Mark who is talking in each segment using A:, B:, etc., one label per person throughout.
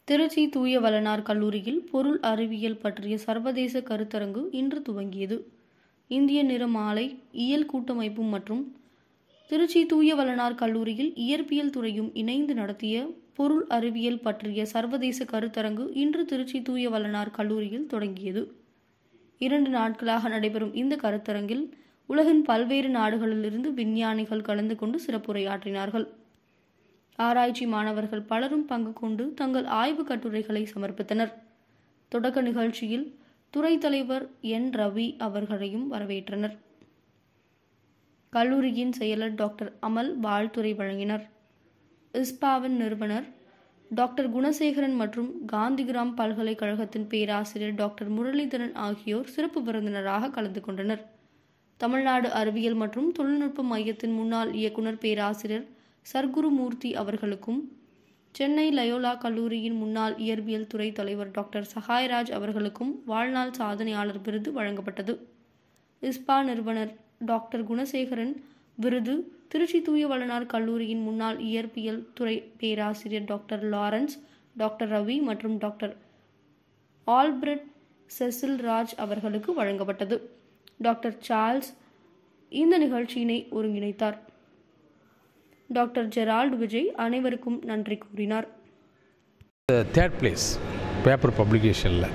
A: திருச்சி தூய வளனார் கல்லூரியில் பொருள் அறிவியல் பற்றிய சர்வதேச கருத்தரங்கு இன்று துவங்கியது இந்திய நிறமாலை இயல் கூட்டமைப்பு மற்றும் திருச்சி தூய வளனார் கல்லூரியில் இயற்பியல் துறையும் இணைந்து நடத்திய பொருள் அறிவியல் பற்றிய சர்வதேச கருத்தரங்கு இன்று திருச்சி தூய வளனார் கல்லூரியில் தொடங்கியது இரண்டு நாட்களாக நடைபெறும் இந்த கருத்தரங்கில் உலகின் பல்வேறு நாடுகளிலிருந்து விஞ்ஞானிகள் கலந்து கொண்டு சிறப்புரையாற்றினார்கள் ஆராய்ச்சி மாணவர்கள் பலரும் பங்கு கொண்டு தங்கள் ஆய்வு கட்டுரைகளை சமர்ப்பித்தனர் தொடக்க நிகழ்ச்சியில் துறை தலைவர் என் ரவி அவர்களையும் வரவேற்றனர் கல்லூரியின் செயலர் டாக்டர் அமல் வாழ்த்துறை வழங்கினர் இஸ்பாவின் நிறுவனர் டாக்டர் குணசேகரன் மற்றும் காந்திகிராம் பல்கலைக்கழகத்தின் பேராசிரியர் டாக்டர் முரளிதரன் ஆகியோர் சிறப்பு விருந்தினராக கலந்து கொண்டனர் தமிழ்நாடு அறிவியல் மற்றும் தொழில்நுட்ப மையத்தின் முன்னாள் இயக்குனர் பேராசிரியர் சர்க்குருமூர்த்தி அவர்களுக்கும் சென்னை லயோலா கல்லூரியின் முன்னாள் இயற்பியல் துறை தலைவர் டாக்டர் சகாயராஜ் அவர்களுக்கும் வாழ்நாள் சாதனையாளர் விருது வழங்கப்பட்டது இஸ்பா நிறுவனர் டாக்டர் குணசேகரன் விருது திருச்சி தூய வளனார் கல்லூரியின் முன்னாள் இயற்பியல் துறை பேராசிரியர் டாக்டர் லாரன்ஸ் டாக்டர் ரவி மற்றும் டாக்டர் ஆல்பிரட் செசில் ராஜ் அவர்களுக்கு வழங்கப்பட்டது டாக்டர் சார்ல்ஸ் இந்த நிகழ்ச்சியினை ஒருங்கிணைத்தார் டாக்டர் ஜெரால்டு விஜய் அனைவருக்கும் நன்றி கூறினார்
B: தேர்ட் பிளேஸ் பேப்பர் பப்ளிகேஷனில்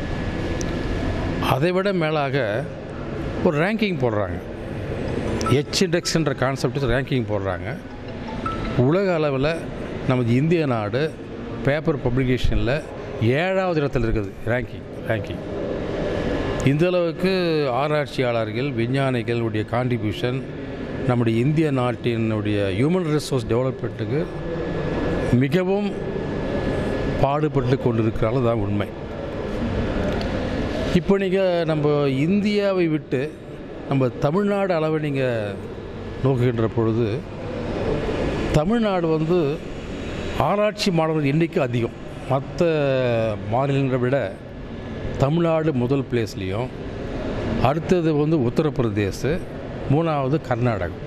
B: அதை விட மேலாக ஒரு ரேங்கிங் போடுறாங்க ஹெச் இண்டெக்ஸ்ன்ற கான்செப்ட் ரேங்கிங் போடுறாங்க உலக அளவில் நமது இந்திய நாடு பேப்பர் பப்ளிகேஷனில் ஏழாவது இடத்துல இருக்குது ரேங்கிங் ரேங்கிங் இந்த அளவுக்கு ஆராய்ச்சியாளர்கள் விஞ்ஞானிகளுடைய கான்ட்ரிபியூஷன் நம்முடைய இந்திய நாட்டினுடைய ஹியூமன் ரிசோர்ஸ் டெவலப்மெண்ட்டுக்கு மிகவும் பாடுபட்டு கொண்டிருக்கிறார்கள் தான் உண்மை இப்போ நீங்கள் நம்ம இந்தியாவை விட்டு நம்ம தமிழ்நாடு அளவை நீங்கள் நோக்குகின்ற பொழுது தமிழ்நாடு வந்து ஆராய்ச்சி மாணவர்கள் எண்ணிக்கை அதிகம் மற்ற மாநிலங்களை விட தமிழ்நாடு முதல் பிளேஸ்லேயும் அடுத்தது வந்து உத்தரப்பிரதேஷ் மூணாவது கர்நாடகம்